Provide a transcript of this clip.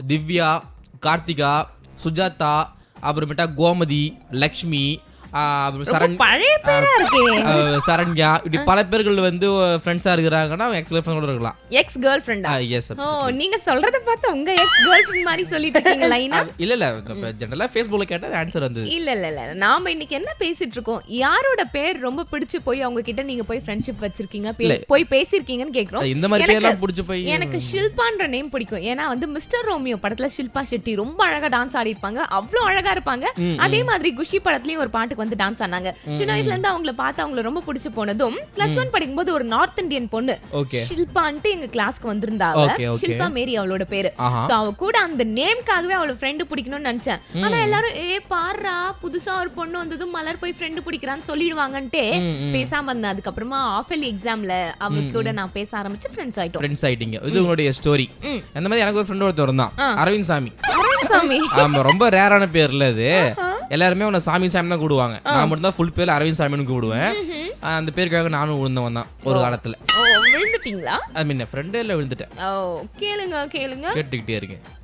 திவ்யா கார்த்திகா சுஜாதா அப்புறமேட்டா கோமதி லக்ஷ்மி ஆஹ் அப்புறம் சரண் பழைய பேரா இருக்கே ஆஹ் சரண்யா இப்படி பல பேர்கள் வந்து ஃப்ரெண்ட்ஸா இருக்கிறாங்கன்னா எக்ஸ் கேர்ள் கூட இருக்கலாம் எக்ஸ் கேர்ள் ஃப்ரெண்டா எஸ் ஓ நீங்க சொல்றத பார்த்தா உங்க எக்ஸ் கேர்ள் ஃப்ரெண்ட் மாதிரி சொல்லிட்டு இருக்கீங்க லைனா இல்ல இல்ல ஜெனரலா ஃபேஸ்புக்ல கேட்டா ஆன்சர் வந்தது இல்ல இல்ல இல்ல நாம இன்னைக்கு என்ன பேசிட்டு இருக்கோம் யாரோட பேர் ரொம்ப பிடிச்சு போய் அவங்க கிட்ட நீங்க போய் ஃப்ரெண்ட்ஷிப் வச்சிருக்கீங்க பே- போய் பேசிருக்கீங்கன்னு கேக்குறோம் இந்த மாதிரி எனக்கு- பேர்லாம் பிடிச்சி போய் எனக்கு ஷில்பான்ற நேம் பிடிக்கும் ஏன்னா வந்து மிஸ்டர் ரோமியோ படத்துல ஷில்பா ஷெட்டி ரொம்ப அழகா டான்ஸ் ஆடி இருப்பாங்க அவ்வளவு அழகா இருப்பாங்க அதே மாதிரி குஷி படத்துலயும் ஒரு பாட்டுக்கு வந்து டான்ஸ் ஆனாங்க சின்ன வயசுல இருந்து அவங்கள பார்த்து அவங்கள ரொம்ப பிடிச்சு போனதும் பிளஸ் ஒன் படிக்கும்போது ஒரு நார்த் இந்தியன் பொண்ணு ஓகே ஷில்பான்ட்டு எங்க கிளாஸ்க்கு வந்திருந்தாங்க Okay, okay. ஷில்பா மேரி அவளோட பேரு ஆஹா சோ அவ கூட அந்த நேம்காகவே அவளோட ஃப்ரெண்டு பிடிக்கணும்னு நினைச்சேன் ஆனா எல்லாரும் ஏ பாருடா புதுசா ஒரு பொண்ணு வந்ததும் மலர் போய் ஃப்ரெண்டு பிடிக்கிறான்னு சொல்லிடுவாங்கன்ட்டு ம், ம். பேசாம இருந்தேன் அதுக்கப்புறமா ஆஃபெலி எக்ஸாம்ல அவ கூட நான் பேச ஆரம்பிச்சு ஃப்ரெண்ட்ஸ் ஆயிட்டோம் ஃப்ரெண்ட்ஸ் ஆயிட்டீங்க இது உங்களுடைய ஸ்டோரி ம். அந்த மாதிரி எனக்கு ஒரு ஃப்ரெண்ட் ஒருத்தர் இருந்தான் ஆ. அரவிந்த் சாமி சாமி ஆமா ரொம்ப ரேரான பேர்ல அது எல்லாருமே உன்னை சாமி சாமி தான் கூடுவாங்க நான் மட்டும் தான் ஃபுல் பேர்ல அரவிந்த் சாமின்னு கூடுவேன் ஆஹ் அந்த பேருக்காக நானும் விழுந்தவன் தான் ஒரு காலத்துல ஓ விழுந்துட்டீங்களா ஐ மீன் ஃப்ரெண்டே இல்லை விழுந்துட்டேன் ஓ கேளுங்க கேளுங்க கேட்டுக்கிட்டே இருக்கேன்